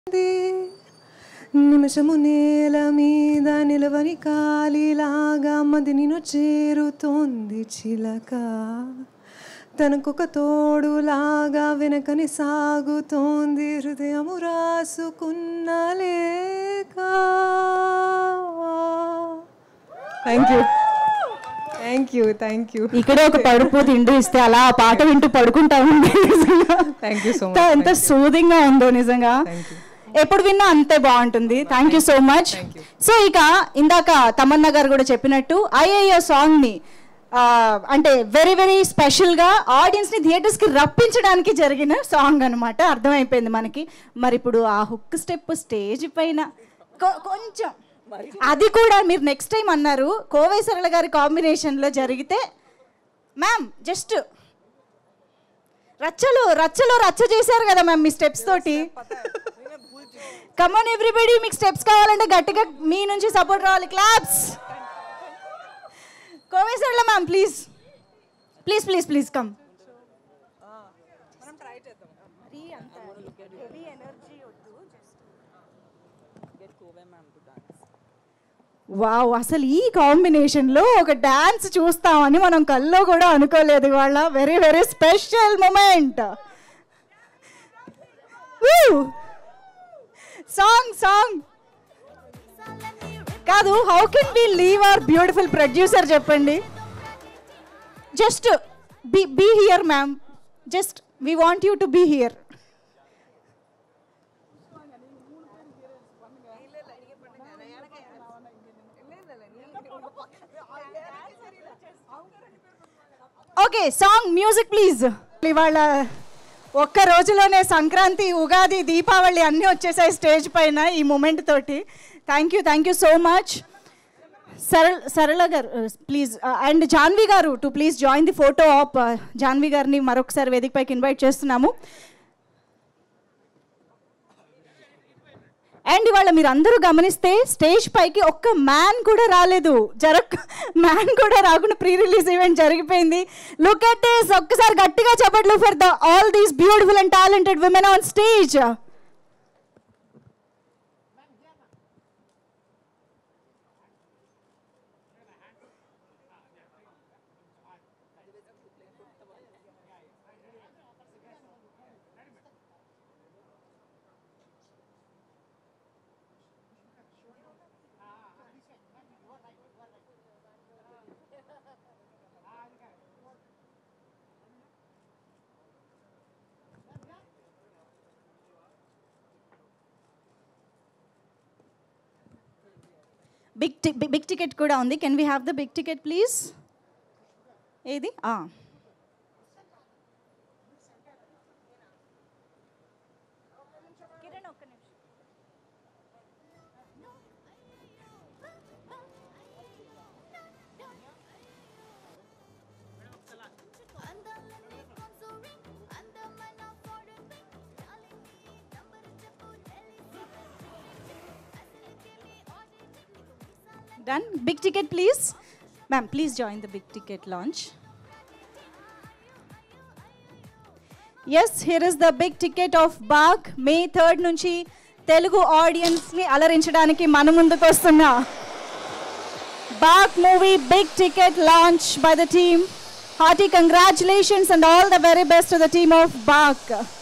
నిమిషము నేల మీద నిలవని కాలిలాగా మది నిన్ను చేరుతోంది చిలక తనకొక తోడులాగా వెనకని సాగుతోంది హృదయము రాసుకున్న లేక thank you thank you thank you ఇక్కడే ఒక పడుపు తిండి ఇస్తే అలా ఆ పాట వింటూ పడుకుంటా ఉంది నిజంగా. థ్యాంక్ యూ సో ఎంత- మచ్ ఎంత సూదింగ్ గా ఉందో నిజంగా Thank you. ఎప్పుడు విన్నా అంతే బాగుంటుంది thank you so much so ఇక ఇందాక తమన్నా గారు కూడా చెప్పినట్టు ఐఏఓ సాంగ్ ని ఆ, అంటే వెరీ వెరీ స్పెషల్ గా ఆడియన్స్ ని థియేటర్స్ కి రప్పించడానికి జరిగిన సాంగ్ అన్నమాట అర్థమైపోయింది మనకి మరి ఇప్పుడు ఆ హుక్ స్టెప్ స్టేజ్ పైన కొ- కొంచెం అది కూడా మీరు నెక్స్ట్ టైం అన్నారు కోవై సరళ గారి కాంబినేషన్ లో జరిగితే మ్యామ్ జస్ట్ రచ్చలు రచ్చలో రచ్చ చేశారు కదా మ్యామ్ మీ స్టెప్స్ తోటి కమాన్ ఎవ్రీబడి మీకు స్టెప్స్ కావాలంటే గట్టిగా మీ నుంచి సపోర్ట్ రావాలి క్లాప్స్ కోవేశ్వర్ల ma'am please please please please come wow అసలు ఈ కాంబినేషన్లో ఒక డాన్స్ చూస్తామని మనం కల్లో కూడా అనుకోలేదు ఇవాళ very very special moment song song కాదు how can we leave our beautiful producer చెప్పండి just be be here ma'am just we want you to be here okay song music please ఇవాళ ఒక్క రోజులోనే సంక్రాంతి ఉగాది దీపావళి అన్నీ వచ్చేసాయి స్టేజ్ పైన ఈ మూమెంట్ తోటి thank you thank you so much Sarala Sarala garu please and Janhvi garu to please join the photo of Janhvi గారిని మరొకసారి వేదిక పైకి ఇన్వైట్ చేస్తున్నాము అండ్ ఇవాళ మీరు అందరూ గమనిస్తే స్టేజ్ పైకి ఒక్క మ్యాన్ కూడా రాలేదు జరగ మ్యాన్ కూడా రాకుండా ప్రీ రిలీజ్ ఈవెంట్ జరిగిపోయింది లుక్ ఎట్ దిస్ ఒక్కసారి గట్టిగా చెప్పట్లు for the all these beautiful and talented women on stage big big ticket కూడా ఉంది can we have the big ticket please ఏది ఆ. Done. Big ticket, please. Ma'am, please join the big ticket launch. Yes here is the big ticket of Baak May third నుంచి తెలుగు ఆడియన్స్ని అలరించడానికి మన ముందుకు వస్తున్న Baak movie big ticket launch by the team hearty congratulations and all the very best to the team of bag